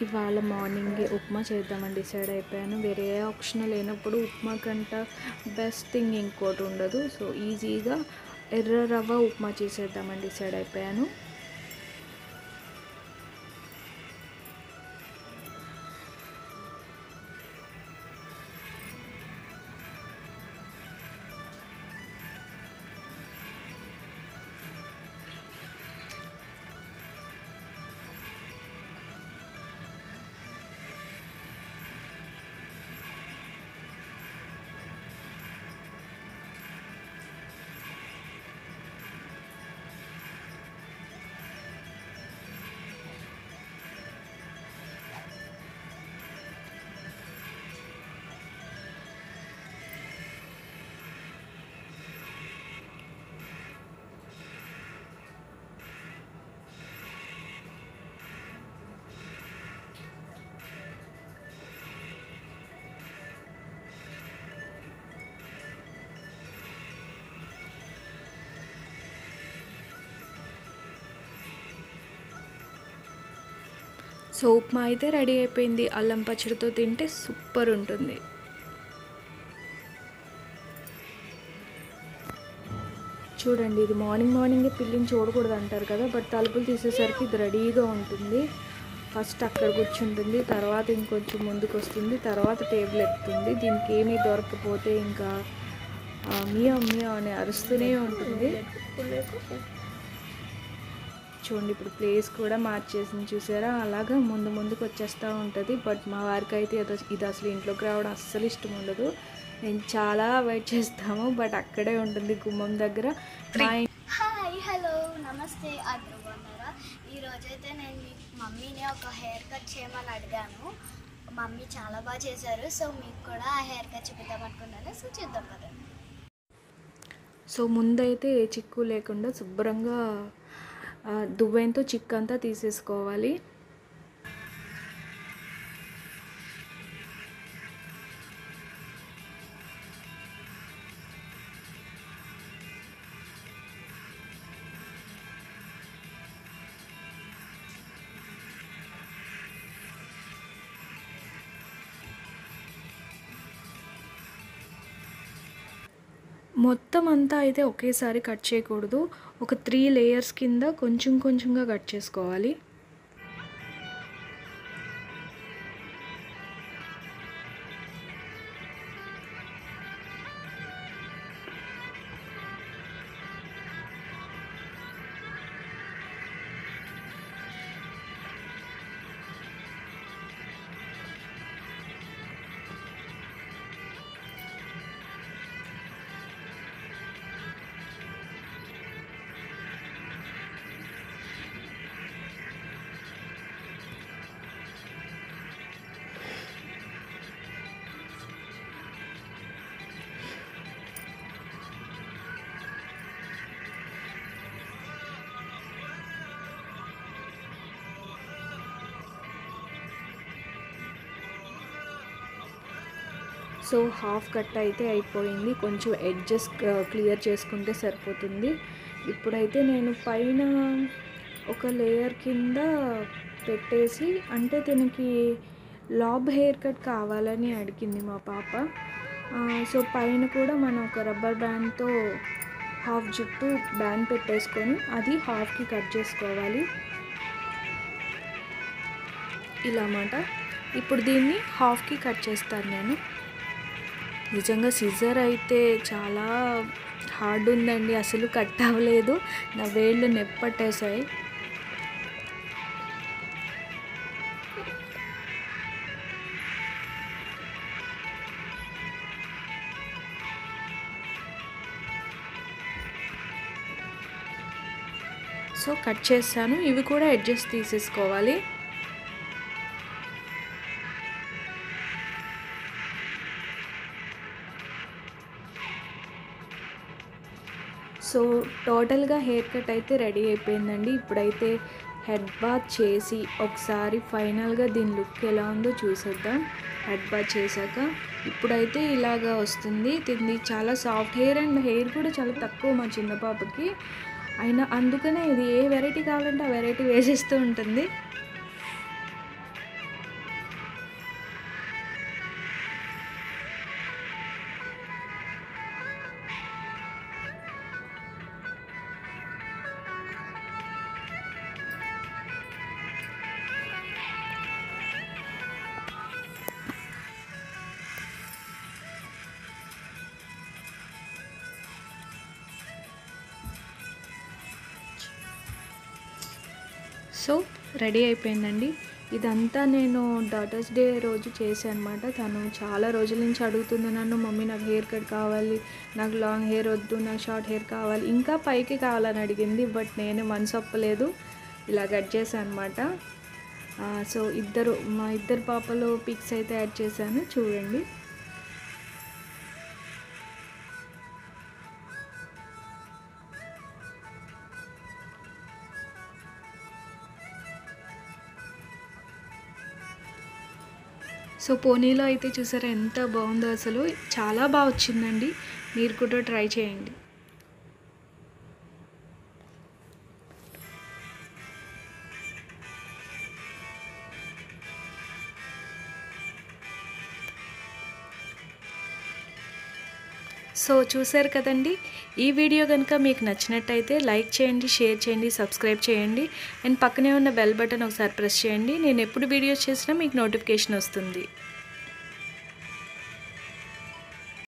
ఇవాళ మార్నింగ్ ఉప్మా చేద్దామని డిసైడ్ అయిపోయాను వేరే ఏ ఆప్షన్ లేనప్పుడు ఉప్మా కంట బెస్ట్ థింగ్ ఇంకోటి ఉండదు సో ఈజీగా ఎర్ర రవ్వ ఉప్మా చేసేద్దామని డిసైడ్ అయిపోయాను సో ఉప్మా అయితే రెడీ అయిపోయింది అల్లం పచ్చడితో తింటే సూపర్ ఉంటుంది చూడండి ఇది మార్నింగ్ మార్నింగే పిల్లిని చూడకూడదు అంటారు కదా బట్ తలుపులు తీసేసరికి ఇది రెడీగా ఉంటుంది ఫస్ట్ అక్కడ కూర్చుంటుంది తర్వాత ఇంకొంచెం ముందుకు వస్తుంది తర్వాత టేబుల్ ఎక్కుతుంది దీనికి ఏమీ దొరకకపోతే ఇంకా ఆ, మియా మియా అని అరుస్తూనే ఉంటుంది చూడండి ఇప్పుడు ప్లేస్ కూడా మార్చేసింది చూసారా అలాగా ముందు ముందుకు వచ్చేస్తూ ఉంటుంది బట్ మా వారికి అయితే ఇది ఇది అసలు ఇంట్లోకి రావడం అస్సలు ఇష్టం ఉండదు నేను చాలా అవాయిడ్ చేస్తాము బట్ అక్కడే ఉంటుంది గుమ్మం దగ్గర మా ఇం- హాయ్ హలో నమస్తే అందరూ బాగున్నారా ఈరోజైతే నేను మీ మమ్మీని ఒక హెయిర్ కట్ చేయమని అడిగాను మమ్మీ చాలా బాగా చేశారు సో మీకు కూడా ఆ హెయిర్ కట్ చూపిద్దాం అనుకున్నాను సో చూద్దాం కదా సో ముందైతే ఏ చిక్కు లేకుండా శుభ్రంగా ఆ, దువ్వెనతో చిక్కు అంతా తీసేసుకోవాలి మొత్తం అంతా అయితే ఒకేసారి కట్ చేయకూడదు ఒక త్రీ లేయర్స్ కింద కొంచెం కొంచెంగా కట్ చేసుకోవాలి సో హాఫ్ కట్ అయితే అయిపోయింది కొంచెం ఎడ్జెస్ క్లియర్ చేసుకుంటే సరిపోతుంది ఇప్పుడైతే నేను పైన ఒక లేయర్ కింద పెట్టేసి అంటే దీనికి లాబ్ హెయిర్ కట్ కావాలని అడిగింది మా పాప ఆ, సో పైన కూడా మనం ఒక రబ్బర్ బ్యాండ్తో హాఫ్ జుట్టు బ్యాండ్ పెట్టేసుకొని అది హాఫ్కి కట్ చేసుకోవాలి ఇలా అన్నమాట ఇప్పుడు దీన్ని హాఫ్కి కట్ చేస్తాను నేను నిజంగా సిజర్ అయితే చాలా హార్డ్ ఉందండి అసలు కట్ అవ్వలేదు నా వేళ్ళు నెప్పట్టేశాయి సో కట్ చేస్తాను ఇవి కూడా ఎడ్జెస్ తీసేసుకోవాలి సో టోటల్గా హెయిర్ కట్ అయితే రెడీ అయిపోయిందండి ఇప్పుడైతే హెడ్ బాత్ చేసి ఒకసారి ఫైనల్గా దీని లుక్ ఎలా ఉందో చూసేద్దాం హెడ్ బాత్ చేశాక ఇప్పుడైతే ఇలాగా వస్తుంది దీన్ని చాలా సాఫ్ట్ హెయిర్ అండ్ హెయిర్ కూడా చాలా తక్కువ మా చిన్న పాపకి అయినా అందుకనే ఇది ఏ వెరైటీ కావాలంటే ఆ వెరైటీ వేసేస్తూ ఉంటుంది సో రెడీ అయిపోయిందండి ఇదంతా నేను డాటర్స్ డే రోజు చేశాను అనమాట తను చాలా రోజుల నుంచి అడుగుతుంది నన్ను మమ్మీ నాకు హెయిర్ కట్ కావాలి నాకు లాంగ్ హెయిర్ వద్దు నాకు షార్ట్ హెయిర్ కావాలి ఇంకా పైకి కావాలని అడిగింది బట్ నేను మనసు ఒప్పలేదు ఇలా కట్ చేశాను అనమాట సో ఇద్దరు మా ఇద్దరు పాపలు పిక్స్ అయితే యాడ్ చేశాను చూడండి సో పోనీలో అయితే చూసారా ఎంత బాగుందో అసలు చాలా బాగా వచ్చిందండి మీరు కూడా ట్రై చేయండి సో చూసారు కదండి ఈ వీడియో కనుక మీకు నచ్చినట్టయితే లైక్ చేయండి షేర్ చేయండి సబ్స్క్రైబ్ చేయండి అండ్ పక్కనే ఉన్న బెల్ బటన్ ఒకసారి ప్రెస్ చేయండి నేను ఎప్పుడు వీడియోస్ చేసినా మీకు నోటిఫికేషన్ వస్తుంది